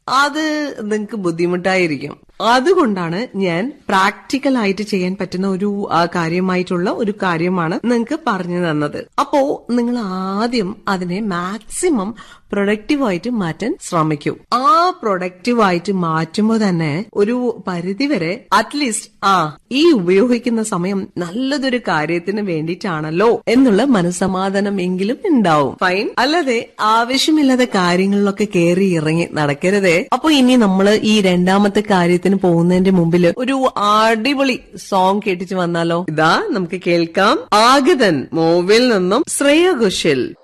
അത് നിങ്ങൾക്ക് ബുദ്ധിമുട്ടായിരിക്കും അതുകൊണ്ടാണ് ഞാൻ പ്രാക്ടിക്കൽ ആയിട്ട് ചെയ്യാൻ പറ്റുന്ന ഒരു ആ, കാര്യമായിട്ടുള്ള ഒരു കാര്യമാണ് നിങ്ങൾക്ക് പറഞ്ഞു തന്നത് അപ്പോ നിങ്ങൾ ആദ്യം അതിനെ മാക്സിമം പ്രൊഡക്റ്റീവായിട്ട് മാറ്റാൻ ശ്രമിക്കൂ ആ പ്രൊഡക്റ്റീവായിട്ട് മാറ്റുമ്പോൾ തന്നെ ഒരു പരിധിവരെ അറ്റ്ലീസ്റ്റ് ആ ഈ ഉപയോഗിക്കുന്ന സമയം നല്ലതൊരു കാര്യത്തിന് വേണ്ടിയിട്ടാണല്ലോ എന്നുള്ള മനസ്സമാധാനം എങ്കിലും ഉണ്ടാവും ഫൈൻ അല്ലാതെ ആവശ്യമില്ലാത്ത കാര്യങ്ങളിലൊക്കെ കയറി ഇറങ്ങി നടക്കരുതേ അപ്പൊ ഇനി നമ്മള് ഈ രണ്ടാമത്തെ കാര്യത്തിന് പോകുന്നതിന്റെ മുമ്പില് ഒരു അടിപൊളി സോങ് കേട്ടിട്ട് വന്നാലോ ഇതാ നമുക്ക് കേൾക്കാം ആഗതൻ മൂവിൽ നിന്നും ശ്രേയ ഘോഷൽ